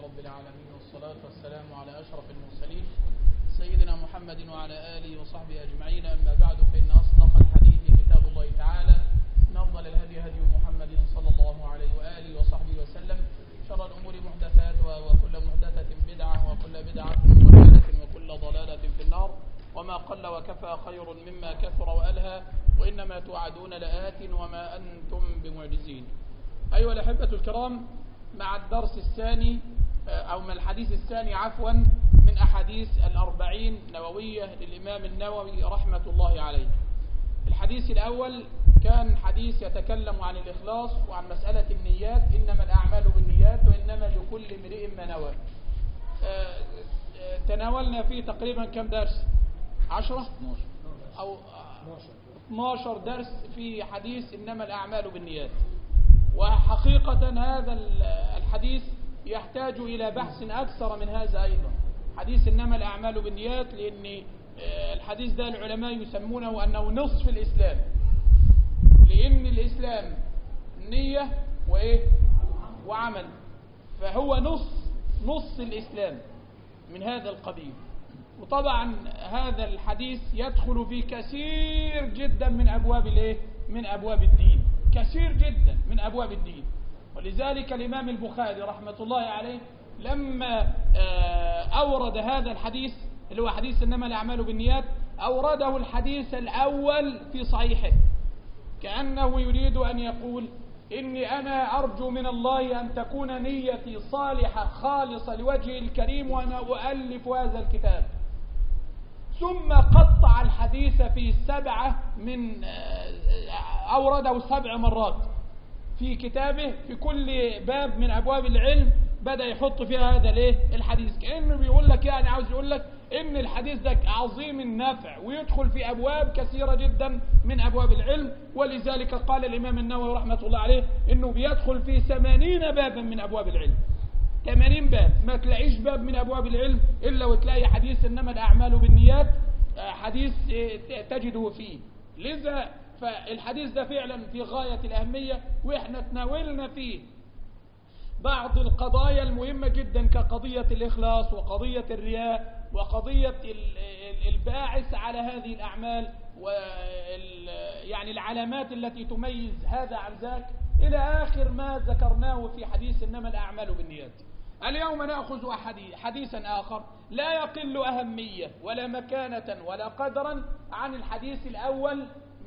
رب العالمين والصلاة والسلام على أشرف المرسلين سيدنا محمد وعلى آله وصحبه أجمعين أما بعد فإن أصدق الحديث كتاب الله تعالى إن أفضل الهدي هدي محمد صلى الله عليه وآله وصحبه وسلم شر الأمور محدثاتها وكل محدثة بدعة وكل بدعة ضلالة وكل ضلالة في النار وما قل وكفى خير مما كثر وألهى وإنما توعدون لآت وما أنتم بمعجزين أيها الأحبة الكرام مع الدرس الثاني أو من الحديث الثاني عفوا من أحاديث الأربعين نووية للإمام النووي رحمة الله عليه الحديث الأول كان حديث يتكلم عن الإخلاص وعن مسألة النيات إنما الأعمال بالنيات وإنما لكل امرئ ما نوى تناولنا فيه تقريبا كم درس عشرة أو 12 درس في حديث إنما الأعمال بالنيات وحقيقة هذا الحديث يحتاج إلى بحث أكثر من هذا أيضا حديث إنما الأعمال بالنيات لأن الحديث ده العلماء يسمونه أنه نصف الإسلام لأن الإسلام نية وإيه وعمل فهو نص نص الإسلام من هذا القبيل وطبعا هذا الحديث يدخل في كثير جدا من أبواب الإيه من أبواب الدين كثير جدا من أبواب الدين ولذلك الإمام البخاري رحمة الله عليه لما أورد هذا الحديث اللي هو حديث إنما الأعمال بالنيات أورده الحديث الأول في صحيحه كأنه يريد أن يقول إني أنا أرجو من الله أن تكون نيتي صالحة خالصة لوجهه الكريم وأنا أؤلف هذا الكتاب ثم قطع الحديث في سبعة من أورده سبع مرات في كتابه في كل باب من أبواب العلم بدأ يحط فيها هذا الايه الحديث كأنه بيقول لك يعني عاوز يقول لك إن الحديث ده عظيم النفع ويدخل في أبواب كثيرة جدا من أبواب العلم ولذلك قال الإمام النووي رحمة الله عليه إنه بيدخل في ثمانين بابا من أبواب العلم 80 باب ما تلاقيش باب من أبواب العلم إلا وتلاقي حديث إنما الأعمال بالنيات حديث تجده فيه لذا فالحديث ده فعلا في غاية الأهمية وإحنا تناولنا فيه بعض القضايا المهمة جدا كقضية الإخلاص وقضية الرياء وقضية الباعث على هذه الأعمال يعني العلامات التي تميز هذا عن ذاك إلى آخر ما ذكرناه في حديث إنما الأعمال بالنيات اليوم نأخذ حديثا آخر لا يقل أهمية ولا مكانة ولا قدرا عن الحديث الأول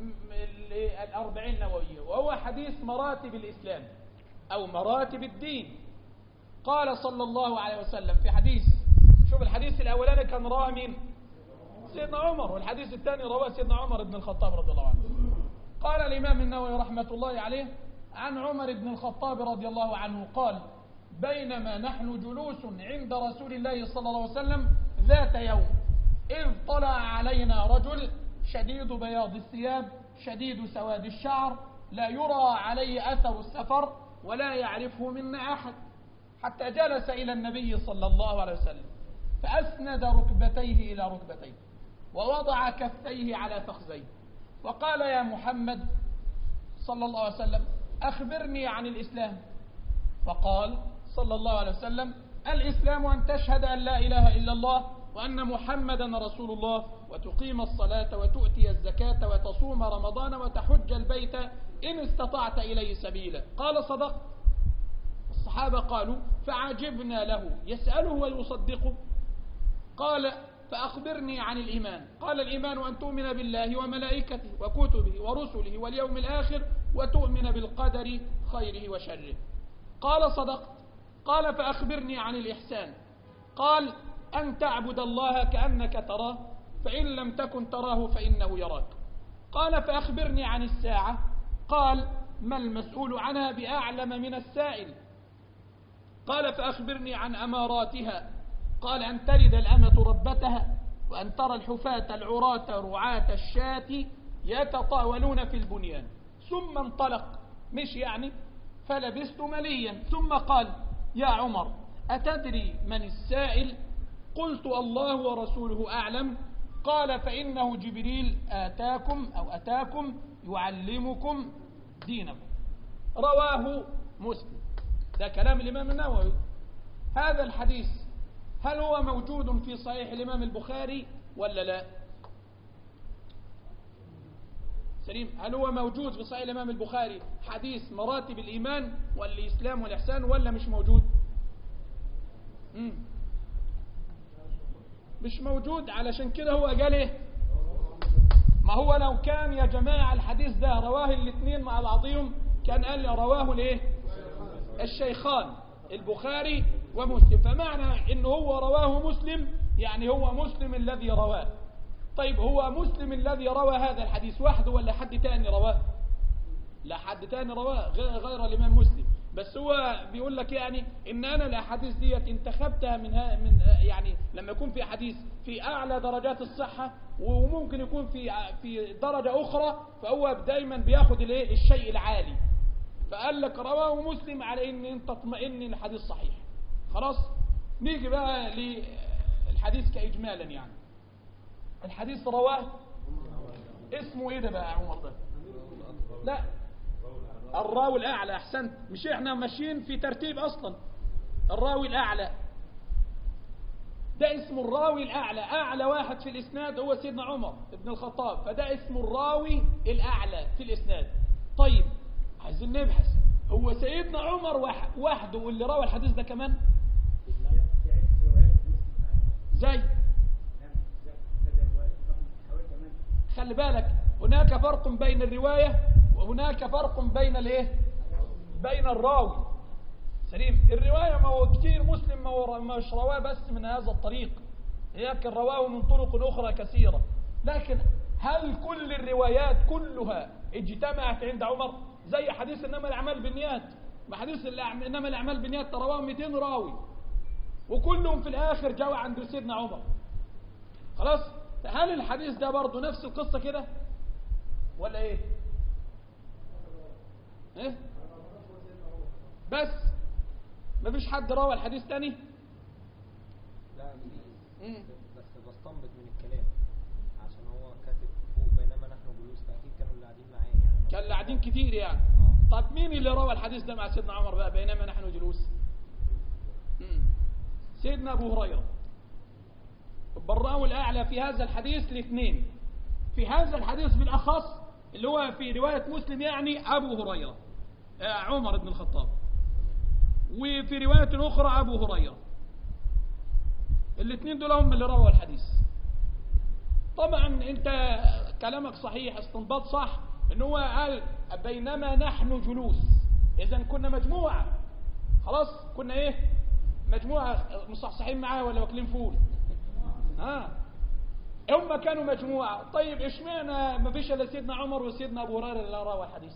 الأربعين نووية وهو حديث مراتب الإسلام أو مراتب الدين قال صلى الله عليه وسلم في حديث شوف الحديث الأولاني كان رواه مين سيدنا عمر والحديث الثاني رواه سيدنا عمر بن الخطاب رضي الله عنه قال الإمام النووي رحمة الله عليه عن عمر بن الخطاب رضي الله عنه قال بينما نحن جلوس عند رسول الله صلى الله عليه وسلم ذات يوم إذ طلع علينا رجل شديد بياض الثياب شديد سواد الشعر لا يرى عليه أثر السفر ولا يعرفه منا أحد حتى جلس إلى النبي صلى الله عليه وسلم فأسند ركبتيه إلى ركبتيه ووضع كفيه على فخذيه وقال يا محمد صلى الله عليه وسلم أخبرني عن الإسلام فقال صلى الله عليه وسلم الإسلام أن تشهد أن لا إله إلا الله وأن محمدا رسول الله وتقيم الصلاة وتؤتي الزكاة وتصوم رمضان وتحج البيت إن استطعت إليه سبيلا قال صدقت الصحابة قالوا فعجبنا له يسأله ويصدقه قال فأخبرني عن الإيمان قال الإيمان أن تؤمن بالله وملائكته وكتبه ورسله واليوم الآخر وتؤمن بالقدر خيره وشره قال صدقت قال فأخبرني عن الإحسان قال أن تعبد الله كأنك تراه فإن لم تكن تراه فإنه يراك قال فأخبرني عن الساعة قال ما المسؤول عنها بأعلم من السائل قال فأخبرني عن أماراتها قال أن تلد الأمة ربتها وأن ترى الحفاة العراة رعاة الشاة يتطاولون في البنيان ثم انطلق مش يعني فلبست مليا ثم قال يا عمر أتدري من السائل قلت الله ورسوله أعلم قال فإنه جبريل آتاكم أو أتاكم يعلمكم دينكم رواه مسلم ده كلام الإمام النووي هذا الحديث هل هو موجود في صحيح الإمام البخاري ولا لا سليم هل هو موجود في صحيح الإمام البخاري حديث مراتب الإيمان والإسلام والإحسان ولا مش موجود مم. مش موجود علشان كده هو قال ايه ما هو لو كان يا جماعة الحديث ده رواه الاثنين مع بعضهم كان قال رواه الايه الشيخان البخاري ومسلم فمعنى ان هو رواه مسلم يعني هو مسلم الذي رواه طيب هو مسلم الذي روى هذا الحديث وحده ولا حد تاني رواه لا حد تاني رواه غير الامام مسلم بس هو بيقول لك يعني ان انا الاحاديث ديت انتخبتها من من يعني لما يكون في حديث في اعلى درجات الصحه وممكن يكون في في درجه اخرى فهو دايما بياخد الايه الشيء العالي فقال لك رواه مسلم على ان انت تطمئن الحديث صحيح خلاص نيجي بقى للحديث كاجمالا يعني الحديث رواه اسمه ايه ده بقى يا عمر ده لا الراوي الأعلى أحسنت مش إحنا ماشيين في ترتيب أصلا الراوي الأعلى ده اسمه الراوي الأعلى أعلى واحد في الإسناد هو سيدنا عمر بن الخطاب فده اسمه الراوي الأعلى في الإسناد طيب عايزين نبحث هو سيدنا عمر وحده واللي روى الحديث ده كمان زي خلي بالك هناك فرق بين الرواية وهناك فرق بين الايه بين الراوي سليم الرواية ما هو كتير مسلم ما هو مش رواه بس من هذا الطريق لكن رواه من طرق أخرى كثيرة لكن هل كل الروايات كلها اجتمعت عند عمر زي حديث إنما الأعمال بالنيات ما حديث إنما الأعمال بالنيات رواه 200 راوي وكلهم في الآخر جاوا عند سيدنا عمر خلاص هل الحديث ده برضه نفس القصة كده ولا ايه ايه بس مفيش حد روى الحديث تاني لا مم. بس بستنبط من الكلام عشان هو كاتب فوق بينما نحن جلوس فاكيد كانوا اللي قاعدين معاه يعني كان اللي قاعدين كتير يعني اه طب مين اللي روى الحديث ده مع سيدنا عمر بقى بينما نحن جلوس مم. سيدنا ابو هريره البراء الاعلى في هذا الحديث الاثنين في هذا الحديث بالاخص اللي هو في روايه مسلم يعني ابو هريره آه، عمر بن الخطاب وفي روايه اخرى ابو هريره الاثنين دول هم اللي رووا الحديث طبعا انت كلامك صحيح استنباط صح ان هو قال بينما نحن جلوس اذا كنا مجموعه خلاص كنا ايه مجموعه مصحصحين معاه ولا واكلين فول ها هم كانوا مجموعه طيب اشمعنى ما فيش الا سيدنا عمر وسيدنا ابو هريره اللي روى الحديث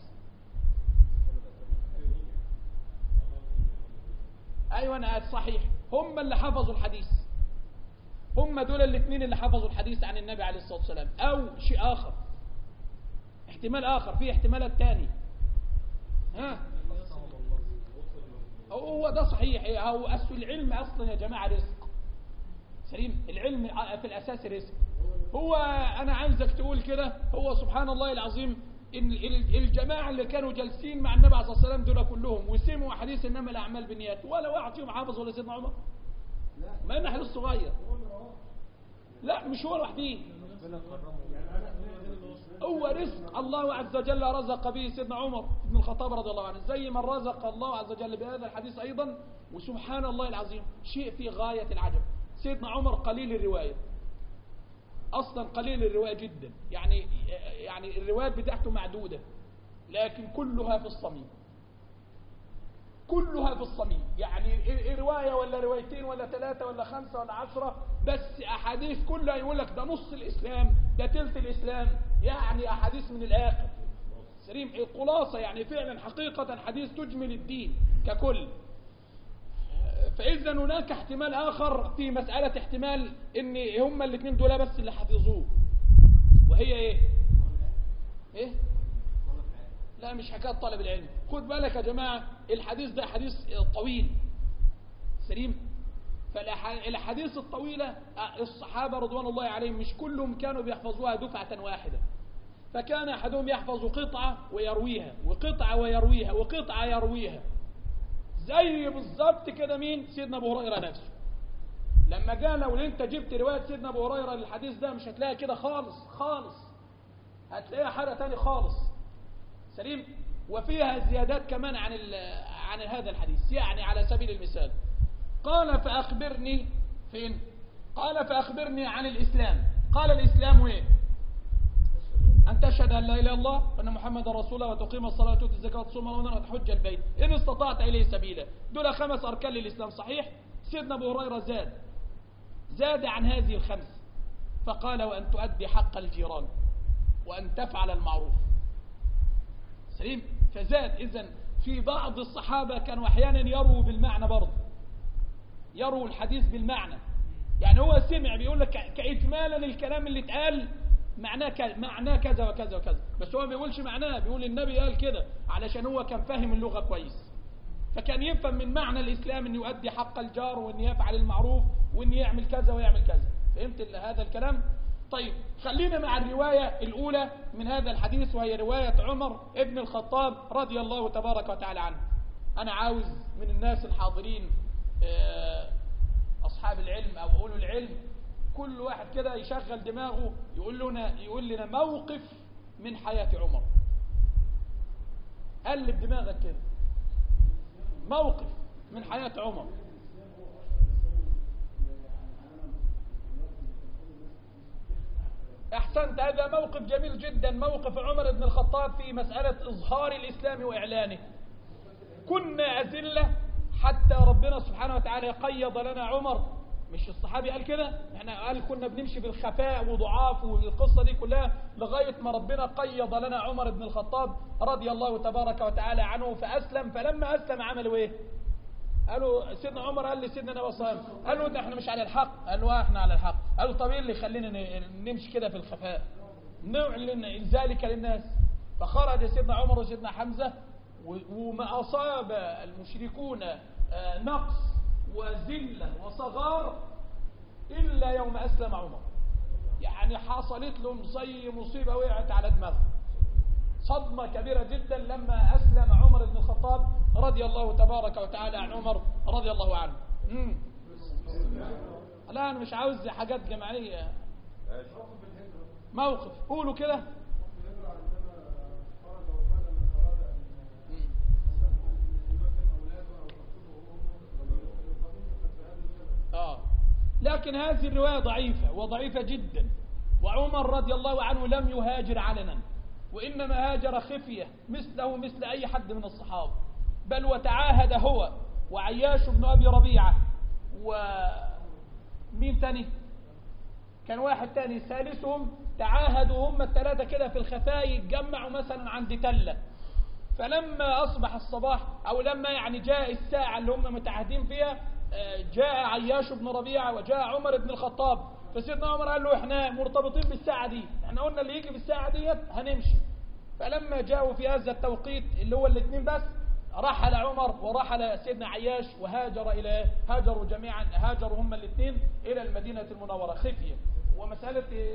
ايوه انا صحيح هم اللي حفظوا الحديث هم دول الاثنين اللي حفظوا الحديث عن النبي عليه الصلاه والسلام او شيء اخر احتمال اخر في احتمالات تاني ها هو ده صحيح هو أصل العلم اصلا يا جماعه رزق سليم العلم في الاساس رزق هو انا عايزك تقول كده هو سبحان الله العظيم ان الجماعه اللي كانوا جالسين مع النبي عليه الصلاه والسلام دول كلهم وسمعوا حديث انما الاعمال بالنيات ولا واحد فيهم حافظ ولا سيدنا عمر ما انه حديث صغير لا مش هو لوحده ربنا كرمه هو رزق الله عز وجل رزق به سيدنا عمر بن الخطاب رضي الله عنه زي ما رزق الله عز وجل بهذا الحديث أيضا وسبحان الله العظيم شيء في غاية العجب سيدنا عمر قليل الرواية أصلا قليل الرواية جدا يعني يعني الروايات بتاعته معدودة لكن كلها في الصميم كلها في الصميم يعني رواية ولا روايتين ولا ثلاثة ولا خمسة ولا عشرة بس أحاديث كلها يقول لك ده نص الإسلام ده تلت الإسلام يعني أحاديث من الآخر سليم الخلاصة يعني فعلا حقيقة حديث تجمل الدين ككل فإذا هناك احتمال آخر في مسألة احتمال إن هما الاثنين دول بس اللي حفظوه وهي إيه؟ إيه؟ لا مش حكاية طالب العلم خد بالك يا جماعة الحديث ده حديث طويل سليم فالحديث الطويلة الصحابة رضوان الله عليهم مش كلهم كانوا بيحفظوها دفعة واحدة فكان أحدهم يحفظ قطعة ويرويها وقطعة ويرويها وقطعة يرويها زي بالظبط كده مين سيدنا ابو هريره نفسه لما جاء لو انت جبت روايه سيدنا ابو هريره للحديث ده مش هتلاقيها كده خالص خالص هتلاقيها حاجه تاني خالص سليم وفيها زيادات كمان عن عن هذا الحديث يعني على سبيل المثال قال فاخبرني فين قال فاخبرني عن الاسلام قال الاسلام ايه أن تشهد أن لا إله إلا الله وأن محمد رسول الله وتقيم الصلاة وتؤتي الزكاة وتصوم رمضان وتحج البيت إن استطعت إليه سبيلا دول خمس أركان للإسلام صحيح سيدنا أبو هريرة زاد زاد عن هذه الخمس فقال وأن تؤدي حق الجيران وأن تفعل المعروف سليم فزاد إذن في بعض الصحابة كانوا أحيانا يروا بالمعنى برضه يروا الحديث بالمعنى يعني هو سمع بيقول لك كإجمالا الكلام اللي اتقال معناه كذا معناه كذا وكذا وكذا بس هو ما بيقولش معناه بيقول النبي قال كده علشان هو كان فاهم اللغة كويس فكان يفهم من معنى الإسلام أن يؤدي حق الجار وأن يفعل المعروف وأن يعمل كذا ويعمل كذا فهمت هذا الكلام طيب خلينا مع الرواية الأولى من هذا الحديث وهي رواية عمر ابن الخطاب رضي الله تبارك وتعالى عنه أنا عاوز من الناس الحاضرين أصحاب العلم أو أولو العلم كل واحد كده يشغل دماغه يقول لنا يقول لنا موقف من حياة عمر قلب دماغك كده موقف من حياة عمر احسنت هذا موقف جميل جدا موقف عمر بن الخطاب في مسألة اظهار الاسلام واعلانه كنا اذلة حتى ربنا سبحانه وتعالى قيض لنا عمر مش الصحابي قال كده احنا قال كنا بنمشي بالخفاء وضعاف والقصة دي كلها لغاية ما ربنا قيض لنا عمر بن الخطاب رضي الله تبارك وتعالى عنه فأسلم فلما أسلم عملوا ايه قالوا سيدنا عمر قال لي سيدنا النبي صلى الله عليه وسلم قالوا ده احنا مش على الحق قالوا احنا على الحق قالوا طب ايه اللي يخلينا نمشي كده في الخفاء نعلن ذلك للناس فخرج سيدنا عمر وسيدنا حمزة وما أصاب المشركون نقص وذلة وصغار إلا يوم أسلم عمر يعني حصلت لهم زي مصيبة وقعت على دماغه صدمة كبيرة جدا لما أسلم عمر بن الخطاب رضي الله تبارك وتعالى عن عمر رضي الله عنه مم. لا أنا مش عاوز حاجات جماعية موقف قولوا كده آه. لكن هذه الرواية ضعيفة وضعيفة جدا وعمر رضي الله عنه لم يهاجر علنا وإنما هاجر خفية مثله مثل أي حد من الصحابة بل وتعاهد هو وعياش بن أبي ربيعة ومين تاني كان واحد تاني ثالثهم تعاهدوا هم الثلاثة كده في الخفاء يتجمعوا مثلا عند تلة فلما أصبح الصباح أو لما يعني جاء الساعة اللي هم متعهدين فيها جاء عياش بن ربيعة وجاء عمر بن الخطاب فسيدنا عمر قال له احنا مرتبطين بالساعة دي احنا قلنا اللي يجي بالساعة ديت هنمشي فلما جاءوا في هذا التوقيت اللي هو الاثنين بس رحل عمر ورحل سيدنا عياش وهاجر إلى هاجروا جميعا هاجروا هم الاثنين إلى المدينة المنورة خفية ومسألة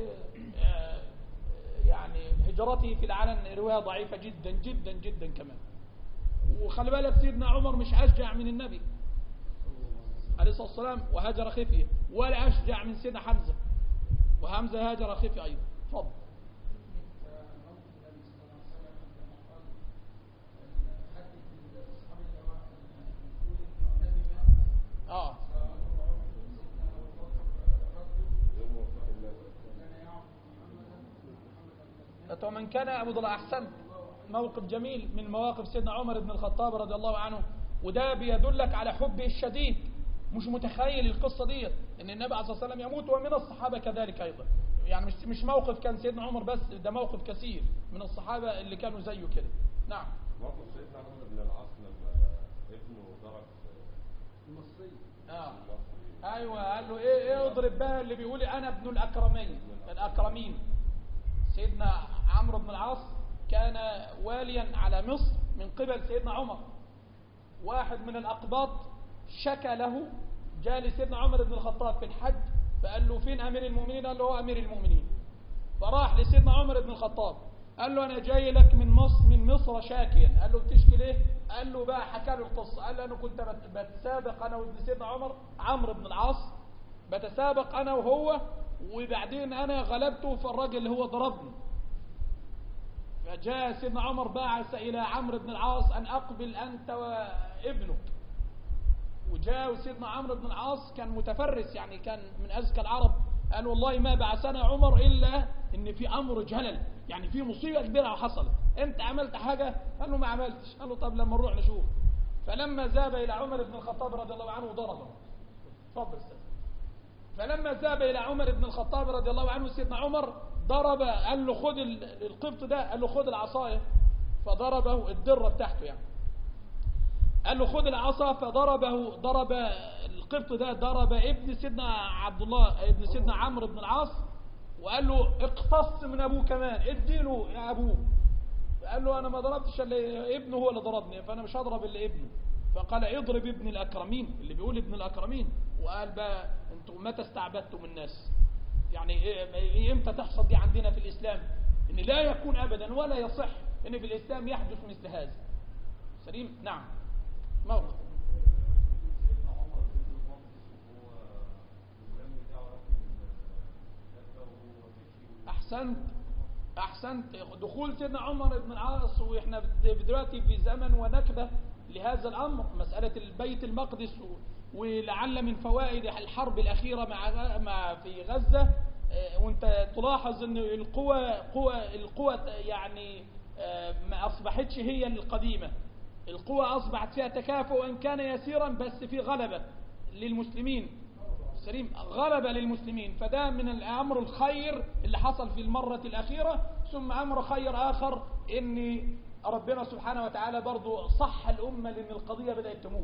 يعني هجرته في العلن رواية ضعيفة جدا جدا جدا كمان وخلي بالك سيدنا عمر مش أشجع من النبي عليه الصلاة والسلام وهاجر خفية ولا أشجع من سيدنا حمزة وحمزة هاجر خفية أيضا تفضل آه ومن كان أبو ضلع أحسن موقف جميل من مواقف سيدنا عمر بن الخطاب رضي الله عنه وده بيدلك على حبه الشديد مش متخيل القصة ديت ان النبي عليه الصلاة والسلام يموت ومن الصحابة كذلك ايضا يعني مش مش موقف كان سيدنا عمر بس ده موقف كثير من الصحابة اللي كانوا زيه كده نعم موقف سيدنا عمرو بن العاص لما ابنه ضرب المصري اه ايوه قال له ايه ايه اضرب بقى اللي بيقول انا ابن الاكرمين الاكرمين سيدنا عمرو بن العاص كان واليا على مصر من قبل سيدنا عمر واحد من الاقباط شكى له جاء لسيدنا عمر بن الخطاب في الحج فقال له فين امير المؤمنين قال له هو امير المؤمنين فراح لسيدنا عمر بن الخطاب قال له انا جاي لك من مصر من مصر شاكيا قال له بتشكي ليه فقال له بقى حكى له القصة قال له أنا كنت بت- بتسابق أنا وابن سيدنا عمر عمرو بن العاص بتسابق أنا وهو وبعدين أنا غلبته فالراجل اللي هو ضربني فجاء سيدنا عمر بعث إلى عمرو بن العاص أن أقبل أنت وابنك وجاء سيدنا عمرو بن العاص كان متفرس يعني كان من أذكى العرب قال والله ما بعثنا عمر إلا إن في أمر جلل يعني في مصيبة كبيرة حصلت أنت عملت حاجة قال له ما عملتش قال له طب لما نروح نشوف فلما ذهب إلى عمر بن الخطاب رضي الله عنه ضربه اتفضل استاذ فلما ذهب إلى عمر بن الخطاب رضي الله عنه سيدنا عمر ضرب قال له خد ال- القبط ده قال له خد العصاية فضربه الدرة بتاعته يعني قال له خد العصا فضربه ضرب القبط ده ضرب ابن سيدنا عبد الله ابن سيدنا عمرو بن العاص وقال له اقتص من ابوه كمان اديله يا ابوه قال له انا ما ضربتش الا ابنه هو اللي ضربني فانا مش هضرب الا ابنه فقال اضرب ابن الاكرمين اللي بيقول ابن الاكرمين وقال بقى انتوا متى استعبدتم الناس يعني إيه- إيه- امتى تحصل دي عندنا في الاسلام ان لا يكون ابدا ولا يصح ان في الاسلام يحدث مثل هذا سليم نعم موقف احسنت احسنت دخول سيدنا عمر بن العاص واحنا بد- دلوقتي في زمن ونكبه لهذا الامر مساله البيت المقدس و- ولعل من فوائد الحرب الاخيره مع غ- مع في غزه آه، وانت تلاحظ ان القوى قوى القوى يعني آه، ما اصبحتش هي القديمه القوى اصبحت فيها تكافؤ وان كان يسيرا بس في غلبه للمسلمين سليم غلبة للمسلمين فده من الأمر الخير اللي حصل في المرة الأخيرة ثم أمر خير آخر إن ربنا سبحانه وتعالى برضو صح الأمة لأن القضية بدأت تموت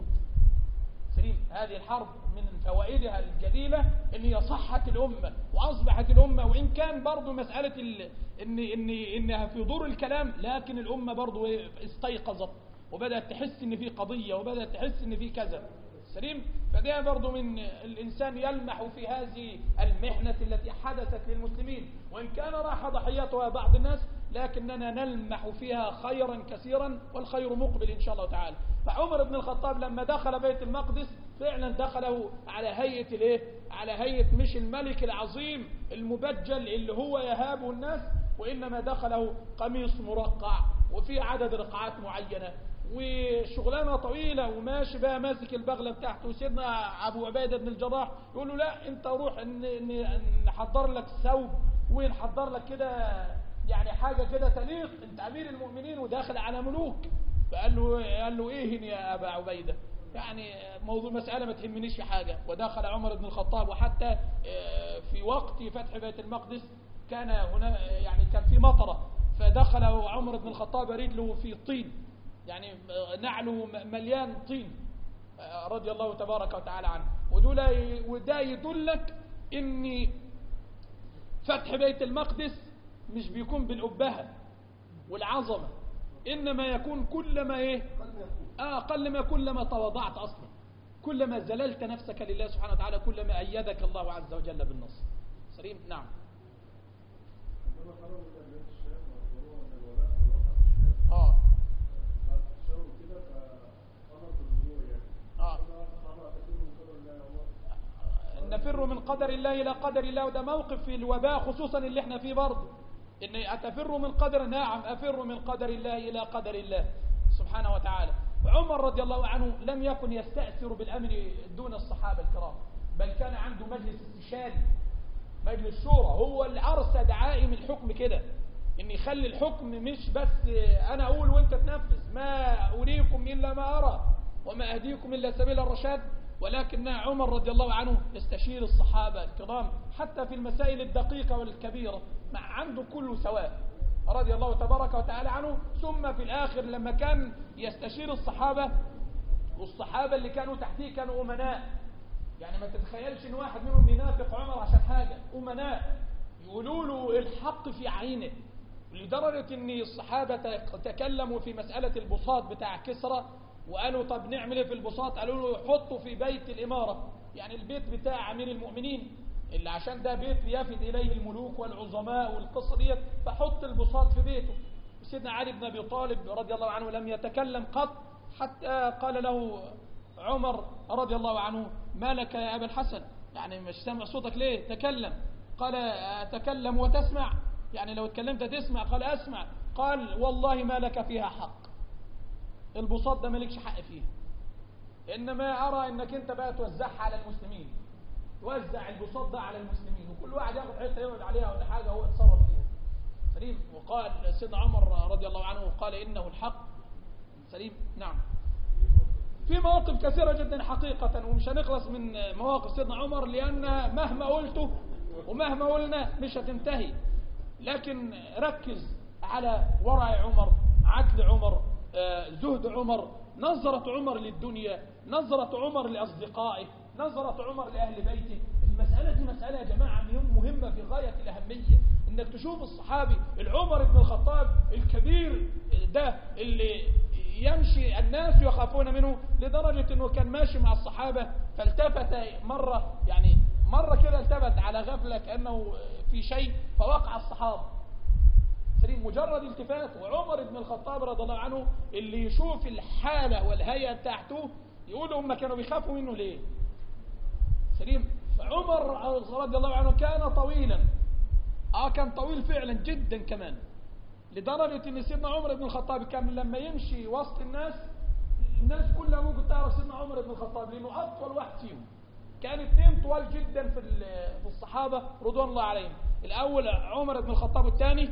سليم هذه الحرب من فوائدها الجليلة ان هي صحت الأمة وأصبحت الأمة وإن كان برضو مسألة ال... إن... إن... إنها في دور الكلام لكن الأمة برضو إيه؟ استيقظت وبدأت تحس إن في قضية وبدأت تحس إن في كذا سليم فده برضو من الإنسان يلمح في هذه المحنة التي حدثت للمسلمين وإن كان راح ضحيتها بعض الناس لكننا نلمح فيها خيرا كثيرا والخير مقبل إن شاء الله تعالى فعمر بن الخطاب لما دخل بيت المقدس فعلا دخله على هيئة الايه على هيئة مش الملك العظيم المبجل اللي هو يهاب الناس وإنما دخله قميص مرقع وفي عدد رقعات معينة وشغلانه طويله وماشي بقى ماسك البغله بتاعته سيدنا ابو عبيده بن الجراح يقول له لا انت روح ن- ن- نحضر لك ثوب ونحضر لك كده يعني حاجه كده تليق انت امير المؤمنين وداخل على ملوك فقال له قال له ايه يا ابا عبيده يعني موضوع مسألة ما تهمنيش في حاجة ودخل عمر بن الخطاب وحتى آه، في وقت فتح بيت المقدس كان هنا يعني كان في مطرة فدخل عمر بن الخطاب رجله في طين يعني نعله مليان طين رضي الله تبارك وتعالى عنه ودول وده يدلك ان فتح بيت المقدس مش بيكون بالأبهة والعظمة إنما يكون كلما إيه آه أقل ما كلما تواضعت أصلا كلما زللت نفسك لله سبحانه وتعالى كلما أيدك الله عز وجل بالنصر سليم نعم عندما خرجوا من بيت الشام واخبروه ان الولاء والوطن في الشام آه بعد الشام كده فامر بالرجوع يعني آه قال صعب تكون من قبل الله يا عمر نفر من قدر الله إلى قدر الله وده موقف في الوباء خصوصا اللي احنا فيه برضه إن أتفر من قدر نعم أفر من قدر الله إلى قدر الله سبحانه وتعالى وعمر رضي الله عنه لم يكن يستأثر بالأمر دون الصحابة الكرام بل كان عنده مجلس استشاري مجلس شورى هو اللي أرسى دعائم الحكم كده إن يخلي الحكم مش بس أنا أقول وأنت تنفذ ما أريكم إلا ما أرى وما أهديكم إلا سبيل الرشاد ولكن عمر رضي الله عنه يستشير الصحابة الكرام حتى في المسائل الدقيقة والكبيرة مع عنده كله سواء رضي الله تبارك وتعالى عنه ثم في الآخر لما كان يستشير الصحابة والصحابة اللي كانوا تحتيه كانوا أمناء يعني ما تتخيلش ان واحد منهم ينافق عمر عشان حاجة أمناء يقولوا له الحق في عينه لدرجة ان الصحابة تكلموا في مسألة البساط بتاع كسرى وقالوا طب نعمل ايه في البساط قالوا له حطه في بيت الإمارة يعني البيت بتاع أمير المؤمنين اللي عشان ده بيت يفد إليه الملوك والعظماء والقصة ديت فحط البساط في بيته سيدنا علي بن أبي طالب رضي الله عنه لم يتكلم قط حتى قال له عمر رضي الله عنه ما لك يا أبا الحسن يعني مش سامع صوتك ليه تكلم قال أتكلم وتسمع يعني لو اتكلمت تسمع قال أسمع قال والله ما لك فيها حق البساط ده مالكش حق فيه إنما أرى إنك أنت بقى توزعها على المسلمين توزع البساط ده على المسلمين وكل واحد ياخد حته يقعد عليها ولا حاجه هو يتصرف فيها سليم وقال سيدنا عمر رضي الله عنه قال انه الحق سليم نعم في مواقف كثيره جدا حقيقه ومش هنخلص من مواقف سيدنا عمر لان مهما قلته ومهما قلنا مش هتنتهي لكن ركز على ورع عمر عدل عمر آه، زهد عمر نظرة عمر للدنيا نظرة عمر لأصدقائه نظرة عمر لأهل بيته المسألة دي مسألة يا جماعة مهم- مهمة في غاية الأهمية إنك تشوف الصحابي العمر بن الخطاب الكبير ده اللي يمشي الناس يخافون منه لدرجة أنه كان ماشي مع الصحابة فالتفت مرة يعني مرة كده التفت على غفلة كأنه في شيء فوقع الصحابة سليم مجرد التفات وعمر بن الخطاب رضي الله عنه اللي يشوف الحالة والهيئة بتاعته يقول هم كانوا بيخافوا منه ليه سليم فعمر رضي الله عنه كان طويلا اه كان طويل فعلا جدا كمان لدرجة ان سيدنا عمر بن الخطاب كان لما يمشي وسط الناس الناس كلها ممكن تعرف سيدنا عمر بن الخطاب لانه اطول واحد فيهم كان اثنين طوال جدا في ال- في الصحابة رضوان الله عليهم الاول عمر بن الخطاب والثاني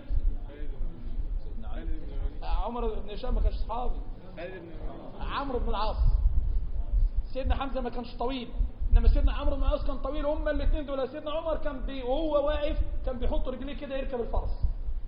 عمر بن هشام ما كانش صحابي عمرو بن العاص سيدنا حمزه ما كانش طويل انما سيدنا عمرو بن العاص كان طويل هما الاثنين دول سيدنا عمر كان بي وهو واقف كان بيحط رجليه كده يركب الفرس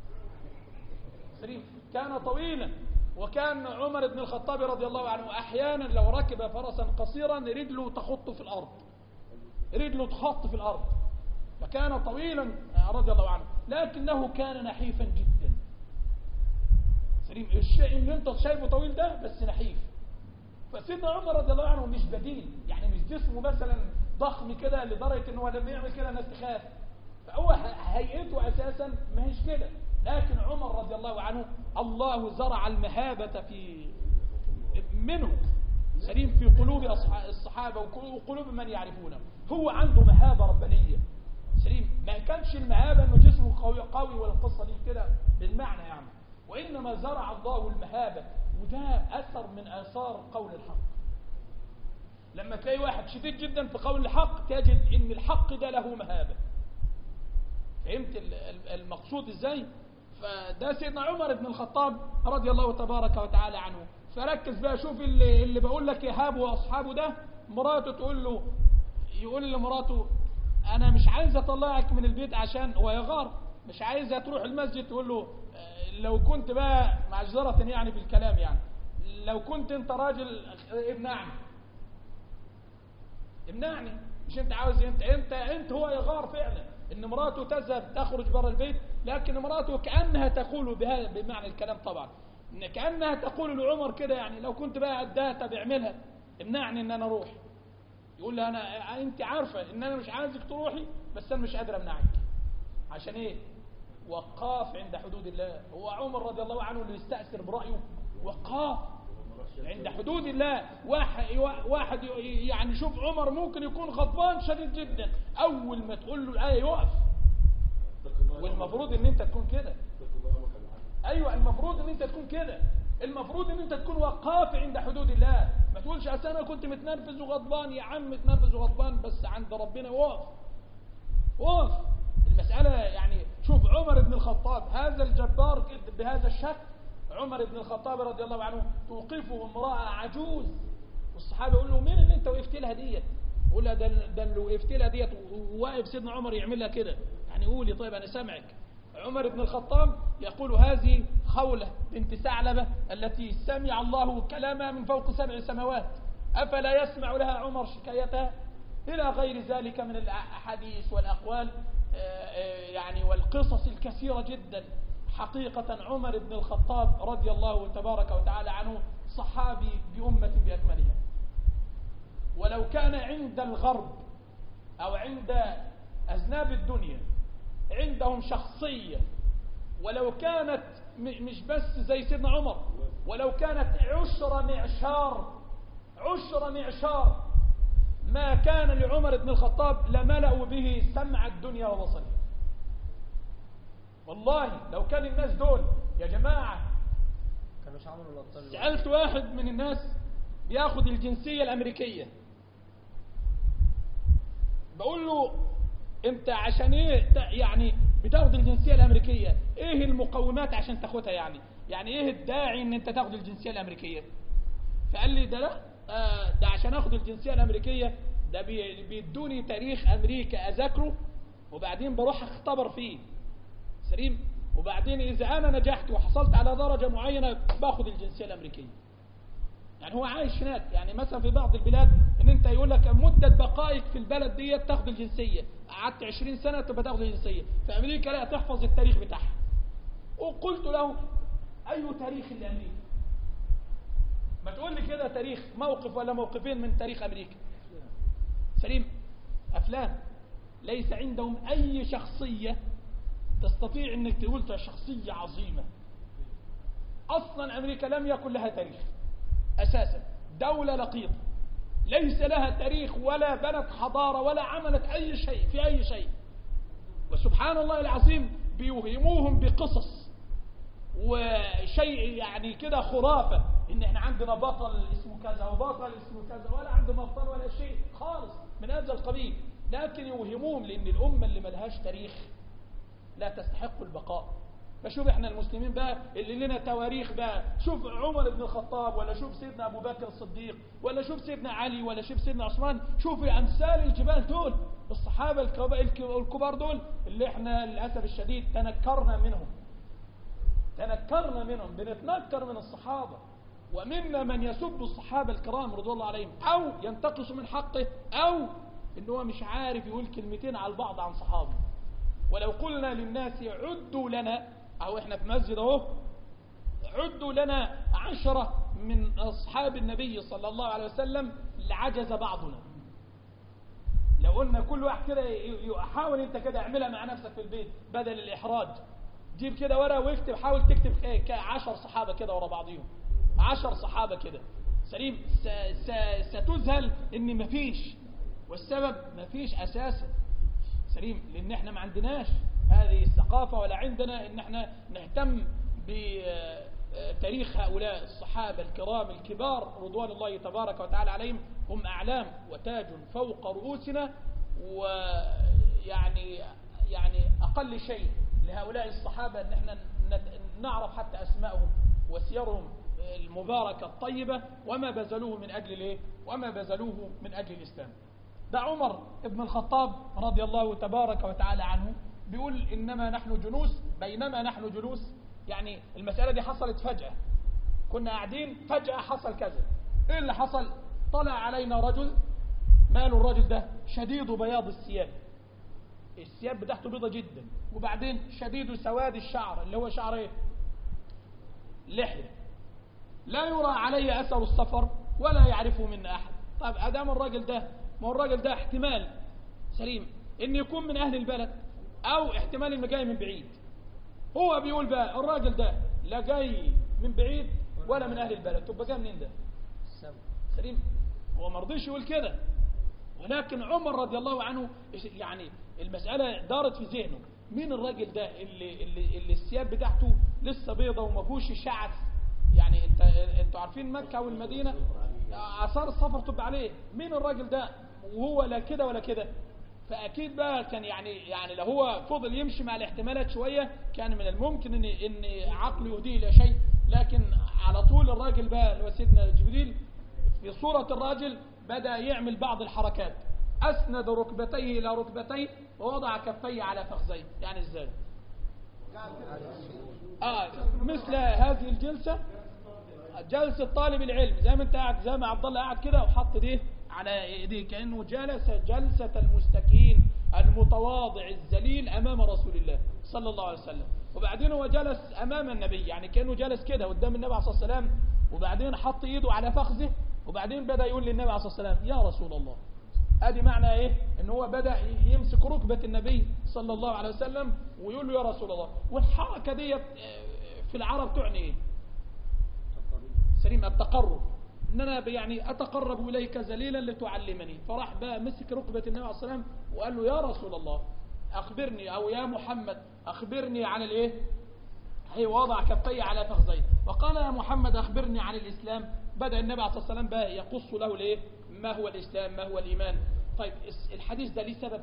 سليم كان طويلا وكان عمر بن الخطاب رضي الله عنه احيانا لو ركب فرسا قصيرا رجله تخط في الارض رجله تخط في الارض فكان طويلا رضي الله عنه لكنه كان نحيفا جدا سليم الشيء اللي انت شايفه طويل ده بس نحيف فسيدنا عمر رضي الله عنه مش بديل يعني مش جسمه مثلا ضخم كده لدرجه ان هو لما يعمل كده الناس تخاف فهو ه- هيئته اساسا ما هيش كده لكن عمر رضي الله عنه الله زرع المهابه في منه سليم في قلوب أصح- الصحابه وقلوب من يعرفونه هو عنده مهابه ربانيه سليم ما كانش المهابه انه جسمه قوي قوي ولا القصه دي كده بالمعنى يعني وانما زرع الله المهابه وده اثر من اثار قول الحق لما تلاقي واحد شديد جدا في قول الحق تجد ان الحق ده له مهابه فهمت ال- ال- المقصود ازاي فده سيدنا عمر بن الخطاب رضي الله تبارك وتعالى عنه فركز بقى شوف اللي, اللي بقول لك يهاب واصحابه ده مراته تقول له يقول لمراته انا مش عايز اطلعك من البيت عشان هو يغار مش عايزه تروح المسجد تقول له آه، لو كنت بقى معذره يعني في الكلام يعني لو كنت انت راجل امنعني امنعني مش انت عاوز انت انت انت هو يغار فعلا ان مراته تذهب تخرج برا البيت لكن مراته كانها تقول بهذا بمعنى الكلام طبعا ان كانها تقول لعمر كده يعني لو كنت بقى قدها طب اعملها امنعني ان انا اروح يقول لها انا انت عارفه ان انا مش عايزك تروحي بس انا مش قادر امنعك عشان ايه وقاف عند حدود الله هو عمر رضي الله عنه اللي يستأثر برأيه وقاف عند حدود الله واحد واحد يعني شوف عمر ممكن يكون غضبان شديد جدا اول ما تقول له الايه يقف والمفروض ان انت تكون كده ايوه المفروض ان انت تكون كده المفروض ان انت تكون وقاف عند حدود الله ما تقولش اصل انا كنت متنرفز وغضبان يا عم متنرفز وغضبان بس عند ربنا وقف وقف المسألة يعني شوف عمر بن الخطاب هذا الجبار بهذا الشكل عمر بن الخطاب رضي الله عنه توقفه امرأة عجوز والصحابة يقول له مين اللي انت وقفت لها ديت يقول لها ده ده اللي وقفت لها ديت وواقف سيدنا عمر يعمل لها كده يعني قولي طيب انا سامعك عمر بن الخطاب يقول هذه خولة بنت ثعلبة التي سمع الله كلامها من فوق سبع سماوات أفلا يسمع لها عمر شكايتها إلى غير ذلك من الأحاديث والأقوال آه، آه، يعني والقصص الكثيرة جدا حقيقة عمر بن الخطاب رضي الله تبارك وتعالى عنه صحابي بأمة بأكملها ولو كان عند الغرب أو عند أذناب الدنيا عندهم شخصية ولو كانت م- مش بس زي سيدنا عمر ولو كانت عشر معشار عشر معشار ما كان لعمر بن الخطاب لملأوا به سمع الدنيا وبصره والله لو كان الناس دول يا جماعة كانوش عملوا الابطال اللي- سألت واحد من الناس بياخد الجنسية الأمريكية بقول له انت عشان ايه تا- يعني بتاخد الجنسية الأمريكية ايه المقومات عشان تاخدها يعني يعني ايه الداعي ان انت تاخد الجنسية الأمريكية فقال لي ده لا آه ده عشان اخد الجنسية الأمريكية ده بي- بيدوني تاريخ أمريكا أذاكره وبعدين بروح اختبر فيه سليم وبعدين إذا أنا نجحت وحصلت على درجة معينة باخد الجنسية الأمريكية يعني هو عايش هناك يعني مثلا في بعض البلاد ان انت يقول لك مدة بقائك في البلد دي تاخد الجنسية قعدت 20 سنة تبقى تاخد الجنسية في امريكا لا تحفظ التاريخ بتاعها وقلت له اي تاريخ لامريكا ما تقول لي كده تاريخ موقف ولا موقفين من تاريخ امريكا سليم افلام ليس عندهم اي شخصية تستطيع انك تقول ده شخصية عظيمة اصلا امريكا لم يكن لها تاريخ اساسا دولة لقيطة ليس لها تاريخ ولا بنت حضارة ولا عملت اي شيء في اي شيء وسبحان الله العظيم بيوهموهم بقصص وشيء يعني كده خرافة ان احنا عندنا بطل اسمه كذا وبطل اسمه كذا ولا عندنا ابطال ولا شيء خالص من هذا القبيل لكن يوهموهم لان الامة اللي ملهاش تاريخ لا تستحق البقاء فشوف احنا المسلمين بقى اللي لنا تواريخ بقى شوف عمر بن الخطاب ولا شوف سيدنا ابو بكر الصديق ولا شوف سيدنا علي ولا شوف سيدنا عثمان شوف امثال الجبال دول الصحابة الكب- الك- الكبار دول اللي احنا للأسف الشديد تنكرنا منهم تنكرنا منهم بنتنكر من الصحابة ومنا من يسب الصحابة الكرام رضي الله عليهم أو ينتقص من حقه أو إن هو مش عارف يقول كلمتين على البعض عن صحابه ولو قلنا للناس عدوا لنا أو إحنا في مسجد أهو عدوا لنا عشرة من أصحاب النبي صلى الله عليه وسلم لعجز بعضنا لو قلنا كل واحد كده ي- ي- حاول انت كده اعملها مع نفسك في البيت بدل الإحراج جيب كده ورقة واكتب حاول تكتب ك- كعشر صحابة كده ورا بعضهم عشر صحابة كده سليم س س ستذهل ان مفيش والسبب مفيش اساسا سليم لان احنا ما عندناش هذه الثقافة ولا عندنا ان احنا نهتم بتاريخ هؤلاء الصحابة الكرام الكبار رضوان الله تبارك وتعالى عليهم هم اعلام وتاج فوق رؤوسنا ويعني يعني اقل شيء لهؤلاء الصحابة ان احنا نت- نعرف حتى اسمائهم وسيرهم المباركة الطيبة وما بذلوه من اجل الايه وما بذلوه من اجل الاسلام ده عمر ابن الخطاب رضي الله تبارك وتعالى عنه بيقول إنما نحن جلوس بينما نحن جلوس يعني المسألة دي حصلت فجأة كنا قاعدين فجأة حصل كذا إيه اللي حصل طلع علينا رجل ماله الرجل ده شديد بياض الثياب الثياب بتاعته بيضة جدا وبعدين شديد سواد الشعر اللي هو شعر ايه لحية لا يرى عليه أثر السفر ولا يعرفه منا أحد طيب أدام الراجل ده ما هو الراجل ده احتمال سليم إن يكون من أهل البلد أو احتمال إنه جاي من بعيد هو بيقول بقى الراجل ده لا جاي من بعيد ولا من أهل البلد تبقى جاي منين ده السبب سليم هو ما رضيش يقول كده ولكن عمر رضي الله عنه يعني المسألة دارت في ذهنه مين الراجل ده اللي, اللي, اللي الثياب بتاعته لسه بيضة وما فيهوش شعث يعني انت انتوا عارفين مكة والمدينة آثار السفر تبقى عليه مين الراجل ده وهو لا كده ولا كده فأكيد بقى كان يعني يعني لو هو فضل يمشي مع الاحتمالات شوية كان من الممكن ان ان عقله يهديه إلى شيء لكن على طول الراجل بقى اللي هو سيدنا جبريل في صورة الراجل بدأ يعمل بعض الحركات أسند ركبتيه إلى ركبتيه ووضع كفيه على فخذيه يعني إزاي آه مثل هذه الجلسة جلسة طالب العلم زي ما انت قاعد زي ما عبد الله قاعد كده وحط ديه على ايديه كأنه جلس جلسة المستكين المتواضع الذليل أمام رسول الله صلى الله عليه وسلم وبعدين هو جلس أمام النبي يعني كأنه جلس كده قدام النبي عليه الصلاة والسلام وبعدين حط ايده على فخذه وبعدين بدأ يقول للنبي عليه الصلاة والسلام يا رسول الله ادي معنى ايه ان هو بدأ يمسك ركبة النبي صلى الله عليه وسلم ويقول له يا رسول الله والحركة ديت آه، في العرب تعني ايه سليم التقرب ان انا يعني اتقرب اليك ذليلا لتعلمني فراح بقى مسك ركبه النبي عليه الصلاه والسلام وقال له يا رسول الله اخبرني او يا محمد اخبرني عن الايه هي وضع كفيه على فخذيه وقال يا محمد اخبرني عن الاسلام بدا النبي عليه الصلاه والسلام بقى يقص له الايه ما هو الاسلام ما هو الايمان طيب الحديث ده ليه سبب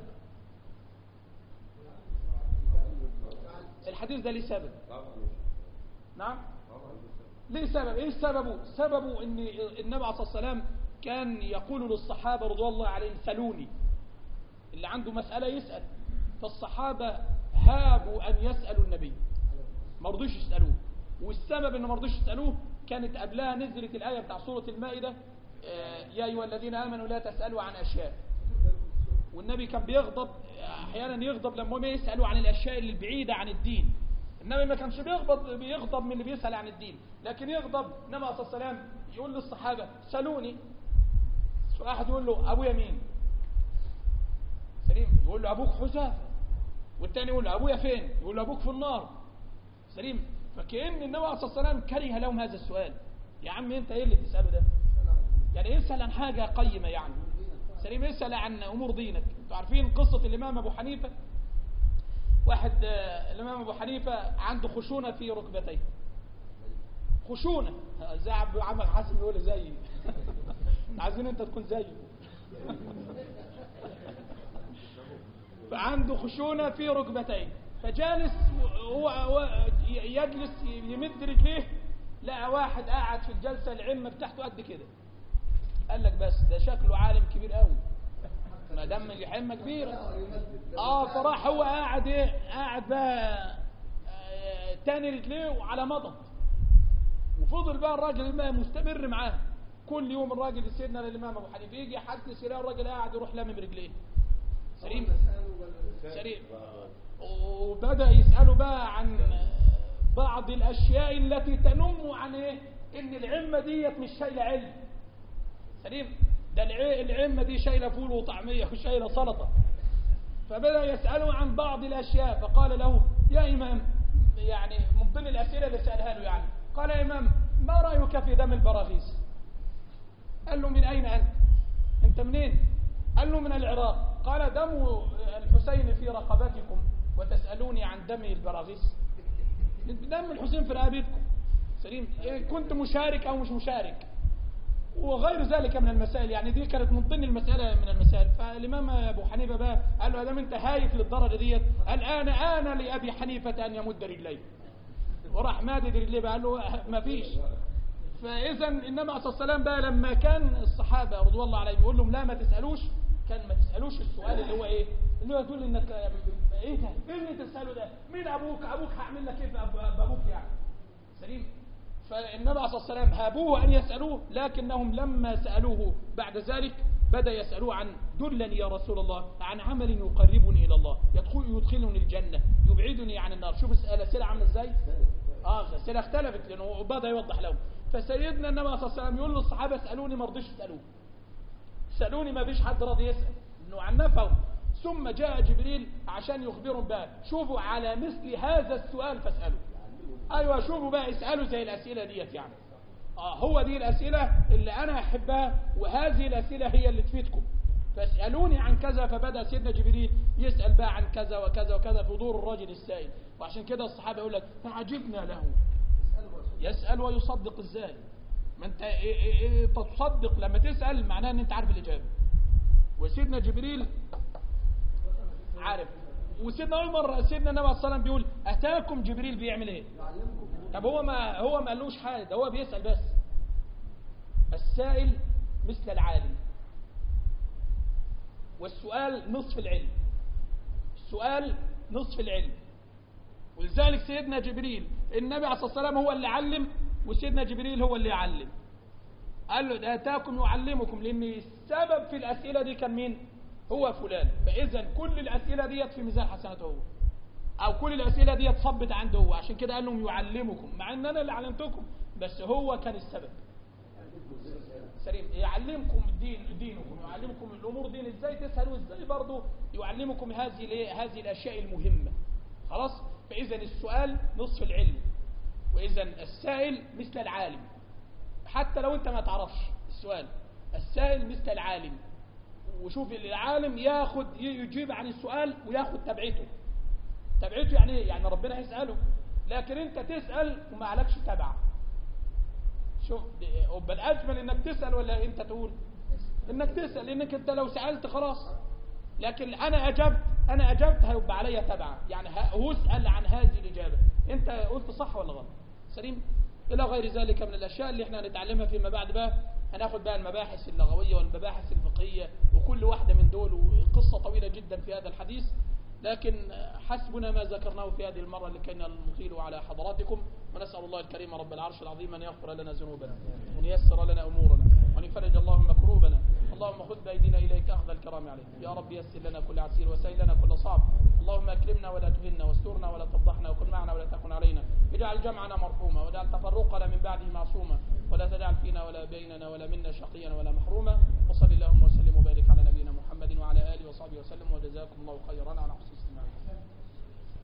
الحديث ده ليه سبب نعم ليه سبب ايه سببه سببه ان النبي عليه الصلاه والسلام كان يقول للصحابه رضوان الله عليهم سلوني اللي عنده مساله يسال فالصحابه هابوا ان يسالوا النبي ما رضوش يسالوه والسبب ان ما رضوش يسالوه كانت قبلها نزلت الايه بتاع سوره المائده آه، يا ايها الذين امنوا لا تسالوا عن اشياء والنبي كان بيغضب احيانا يغضب لما هم يسالوا عن الاشياء اللي بعيده عن الدين النبي ما كانش بيغضب بيغضب من اللي بيسال عن الدين لكن يغضب النبي عليه الصلاه والسلام يقول للصحابه سالوني واحد يقول له ابويا مين سليم يقول له ابوك حذافه والتاني يقول له ابويا فين يقول له ابوك في النار سليم فكأن النبي عليه الصلاه والسلام كره لهم هذا السؤال يا عم انت ايه اللي تساله ده يعني اسال عن حاجه قيمه يعني سليم اسال عن امور دينك انتوا عارفين قصه الامام ابو حنيفه واحد آه، الامام ابو حنيفه عنده خشونه في ركبتيه خشونه زي عبد عمك حاسم يقول زيي عايزين انت تكون زيه فعنده خشونه في ركبتيه فجالس هو هو يجلس يمد رجليه لقى واحد قاعد في الجلسه العمه بتاعته قد كده قال لك بس ده شكله عالم كبير قوي ما دام الحمه كبيره اه فراح هو قاعد ايه قاعد بقى آه، تاني رجليه وعلى مضض وفضل بقى الراجل ما مستمر معاه كل يوم الراجل يسيرنا للامام ابو حنيفه يجي حد يسير الراجل قاعد يروح لامم رجليه سليم سليم وبدا يساله بقى عن بعض الاشياء التي تنم عن ايه ان العمه ديت مش شايله علم سليم ده الع- العمه دي شايله فول وطعميه وشايله سلطه فبدا يساله عن بعض الاشياء فقال له يا امام يعني من ضمن الاسئله اللي سالها له يعني قال يا امام ما رايك في دم البراغيث قال له من اين انت انت منين قال له من العراق قال دم الحسين في رقبتكم وتسالوني عن دم البراغيث دم الحسين في رقبتكم سليم إيه كنت مشارك او مش مشارك وغير ذلك من المسائل يعني دي كانت من ضمن المسألة من المسائل فالإمام أبو حنيفة بقى قال له أدام أنت هايف للدرجة ديت الآن آن لأبي حنيفة أن يمد رجليه وراح مادد رجليه بقى قال له ما فيش فإذا النبي عليه الصلاة والسلام بقى لما كان الصحابة رضوان الله عليهم يقول لهم لا ما تسألوش كان ما تسألوش السؤال اللي هو إيه اللي هو يقول إنك إيه ده إيه اللي تسأله ده مين أبوك أبوك هعمل لك إيه بأب- بأبوك يعني سليم فالنبي عليه الصلاة والسلام هابوه أن يسألوه لكنهم لما سألوه بعد ذلك بدأ يسألوه عن دلني يا رسول الله عن عمل يقربني إلى الله يدخل يدخلني الجنة يبعدني عن النار شوف الأسئلة عاملة إزاي آه الأسئلة اختلفت لأنه بدأ يوضح لهم فسيدنا النبي عليه الصلاة والسلام يقول للصحابة اسألوني ما رضيش يسألوه سألوني ما فيش حد راضي يسأل إنه عنفهم ثم جاء جبريل عشان يخبرهم بقى شوفوا على مثل هذا السؤال فاسألوا ايوه شوفوا بقى اسالوا زي الاسئله ديت يعني اه هو دي الاسئله اللي انا احبها وهذه الاسئله هي اللي تفيدكم فاسالوني عن كذا فبدا سيدنا جبريل يسال بقى عن كذا وكذا وكذا في دور الرجل السائل وعشان كده الصحابه يقول لك فعجبنا له يسال ويصدق ازاي ما انت إيه إيه إيه تصدق لما تسال معناه ان انت عارف الاجابه وسيدنا جبريل عارف وسيدنا عمر سيدنا النبي عليه الصلاه والسلام بيقول اتاكم جبريل بيعمل ايه طب هو ما هو ما قالوش حاجه ده هو بيسال بس السائل مثل العالم والسؤال نصف العلم السؤال نصف العلم ولذلك سيدنا جبريل النبي عليه الصلاه والسلام هو اللي علم وسيدنا جبريل هو اللي يعلم قال له ده اتاكم يعلمكم لان السبب في الاسئله دي كان مين هو فلان فاذا كل الاسئله ديت في ميزان حسناته هو او كل الاسئله ديت صبت عنده هو عشان كده قال لهم يعلمكم مع ان انا اللي علمتكم بس هو كان السبب سليم يعلمكم الدين دينكم يعلمكم الامور دين ازاي تسالوا ازاي برضه يعلمكم هذه الايه هذه الاشياء المهمه خلاص فاذا السؤال نصف العلم واذا السائل مثل العالم حتى لو انت ما تعرفش السؤال السائل مثل العالم وشوف العالم ياخد يجيب عن السؤال وياخد تبعته تبعته يعني ايه يعني ربنا هيسأله لكن انت تسأل وما عليكش تبع شوف يبقى الاجمل انك تسأل ولا انت تقول انك تسأل لانك انت لو سألت خلاص لكن انا اجبت انا اجبت هيبقى عليا تبع يعني ه- هسأل عن هذه الاجابة انت قلت صح ولا غلط سليم الى غير ذلك من الاشياء اللي احنا هنتعلمها فيما بعد بقى هناخد بقى المباحث اللغوية والمباحث الفقهية وكل واحدة من دول وقصة طويلة جدا في هذا الحديث لكن حسبنا ما ذكرناه في هذه المرة لكي نطيل على حضراتكم ونسأل الله الكريم رب العرش العظيم أن يغفر لنا ذنوبنا وأن ييسر لنا أمورنا وأن يفرج اللهم كروبنا اللهم خذ بأيدينا إليك أخذ الكرام عليك يا رب يسر لنا كل عسير وسهل لنا كل صعب اللهم أكرمنا ولا تهنا واسترنا ولا تفضحنا وكن معنا ولا تكن علينا اجعل جمعنا مرحوما واجعل تفرقنا من بعده معصوما ولا تجعل فينا ولا بيننا ولا منا شقيا ولا محروما وصل اللهم وسلم وبارك على نبينا محمد وعلى آله وصحبه وسلم وجزاكم الله خيرا على حسن استماعكم